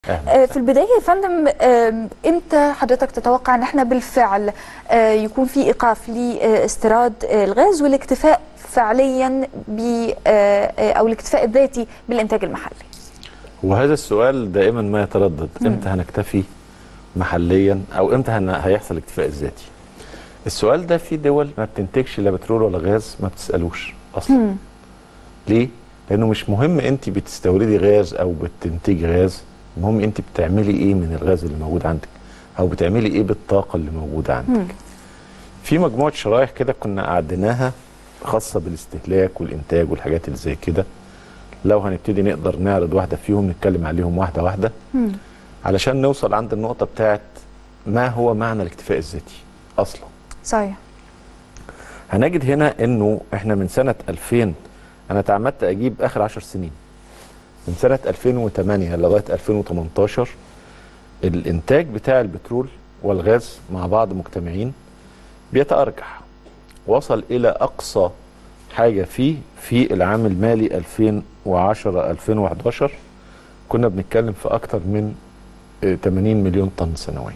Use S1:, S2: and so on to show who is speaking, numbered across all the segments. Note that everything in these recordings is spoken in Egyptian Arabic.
S1: آه، في البداية يا فندم آم، امتى حضرتك تتوقع ان احنا بالفعل آه، يكون في ايقاف لاستيراد آه، الغاز والاكتفاء فعليا ب آه، آه، او الاكتفاء الذاتي بالانتاج المحلي؟
S2: وهذا السؤال دائما ما يتردد امتى هنكتفي محليا او امتى هن- هيحصل الاكتفاء الذاتي السؤال ده في دول ما بتنتجش لا بترول ولا غاز ما بتسالوش اصلا ليه لانه مش مهم انت بتستوردي غاز او بتنتجي غاز المهم انت بتعملي ايه من الغاز اللي موجود عندك او بتعملي ايه بالطاقه اللي موجوده عندك في مجموعه شرايح كده كنا قعدناها خاصه بالاستهلاك والانتاج والحاجات اللي زي كده لو هنبتدي نقدر نعرض واحده فيهم نتكلم عليهم واحده واحده علشان نوصل عند النقطه بتاعت ما هو معنى الاكتفاء الذاتي اصلا
S1: صحيح
S2: هنجد هنا انه احنا من سنه 2000 انا تعمدت اجيب اخر 10 سنين من سنه 2008 لغايه 2018 الانتاج بتاع البترول والغاز مع بعض مجتمعين بيتارجح وصل الى اقصى حاجه فيه في العام المالي 2010 2011 كنا بنتكلم في اكتر من آه، 80 مليون طن سنويا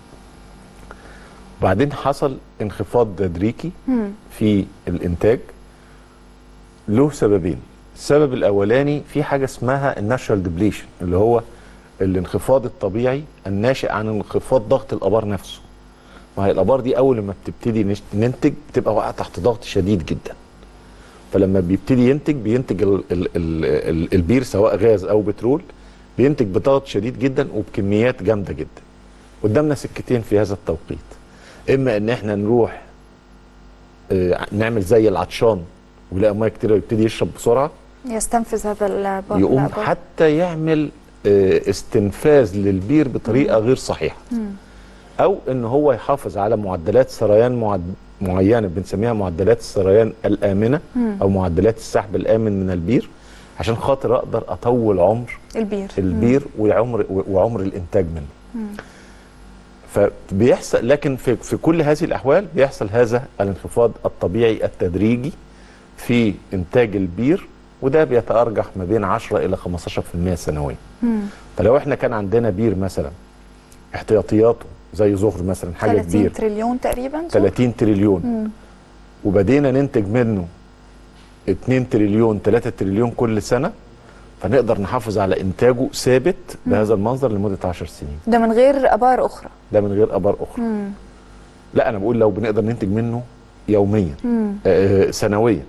S2: بعدين حصل انخفاض تدريجي في الانتاج له سببين السبب الاولاني في حاجه اسمها الناتشرال ديبليشن اللي هو الانخفاض الطبيعي الناشئ عن انخفاض ضغط الابار نفسه ما هي الابار دي اول ما بتبتدي نش- ننتج بتبقى واقعه تحت ضغط شديد جدا فلما بيبتدي ينتج بينتج ال ال ال ال البير سواء غاز او بترول بينتج بضغط شديد جدا وبكميات جامده جدا قدامنا سكتين في هذا التوقيت اما ان احنا نروح آه، نعمل زي العطشان ويلاقي ميه كتير ويبتدي يشرب بسرعه
S1: يستنفذ هذا الب-
S2: يقوم
S1: الأبار.
S2: حتى يعمل آه، استنفاذ للبير بطريقه غير صحيحه او ان هو يحافظ على معدلات سريان معد... معينه بنسميها معدلات السريان الامنه او معدلات السحب الامن من البير عشان خاطر اقدر اطول عمر
S1: البير
S2: البير وعمر وعمر الانتاج منه فبيحصل لكن في في كل هذه الاحوال بيحصل هذا الانخفاض الطبيعي التدريجي في انتاج البير وده بيتارجح ما بين 10 الى 15% سنويا فلو احنا كان عندنا بير مثلا احتياطياته زي ظهر مثلا حاجه
S1: 30
S2: كبيره
S1: تريليون تقريبا صح؟
S2: 30 تريليون وبدينا ننتج منه 2 تريليون 3 تريليون كل سنه فنقدر نحافظ على انتاجه ثابت بهذا المنظر لمده 10 سنين
S1: ده من غير ابار اخرى
S2: ده من غير ابار اخرى لا انا بقول لو بنقدر ننتج منه يوميا آه سنويا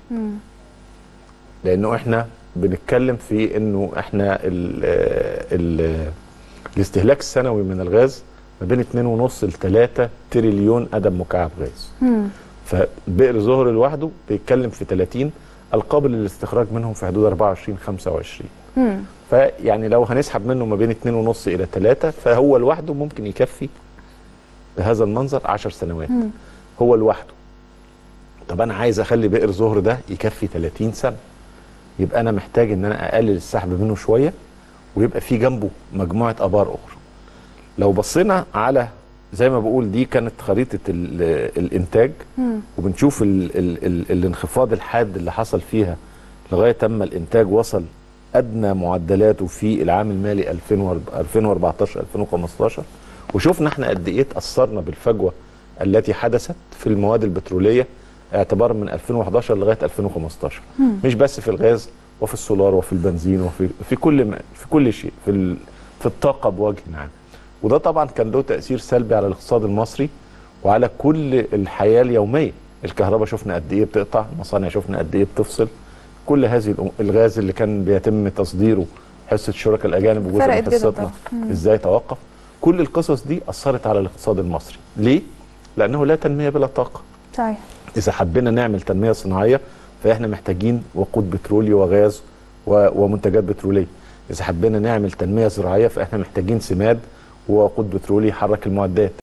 S2: لانه احنا بنتكلم في انه احنا ال ال الاستهلاك السنوي من الغاز ما بين 2.5 ل 3 تريليون قدم مكعب غاز فبئر زهر لوحده بيتكلم في 30 القابل للاستخراج منهم في حدود 24 25 فيعني لو هنسحب منه ما بين 2.5 الى 3 فهو لوحده ممكن يكفي بهذا المنظر 10 سنوات هو لوحده طب انا عايز اخلي بئر زهر ده يكفي 30 سنه يبقى انا محتاج ان انا اقلل السحب منه شويه ويبقى في جنبه مجموعه ابار اخرى لو بصينا على زي ما بقول دي كانت خريطه ال- الانتاج وبنشوف ال ال ال الانخفاض الحاد اللي حصل فيها لغايه اما الانتاج وصل ادنى معدلاته في العام المالي 2014 2015 وشفنا احنا قد ايه اتاثرنا بالفجوه التي حدثت في المواد البتروليه اعتبارا من 2011 لغايه 2015 مش بس في الغاز وفي السولار وفي البنزين وفي في كل ما في كل شيء في ال- في الطاقه بوجه عام وده طبعا كان له تاثير سلبي على الاقتصاد المصري وعلى كل الحياه اليوميه الكهرباء شفنا قد ايه بتقطع المصانع شفنا قد ايه بتفصل كل هذه الأم- الغاز اللي كان بيتم تصديره حصه الشركاء الاجانب وجزء
S1: فرقت
S2: من
S1: جدا
S2: حصتنا ازاي توقف كل القصص دي اثرت على الاقتصاد المصري ليه لانه لا تنميه بلا طاقه
S1: صحيح
S2: اذا حبينا نعمل تنميه صناعيه فاحنا محتاجين وقود بترولي وغاز و- ومنتجات بتروليه اذا حبينا نعمل تنميه زراعيه فاحنا محتاجين سماد ووقود بترولي يحرك المعدات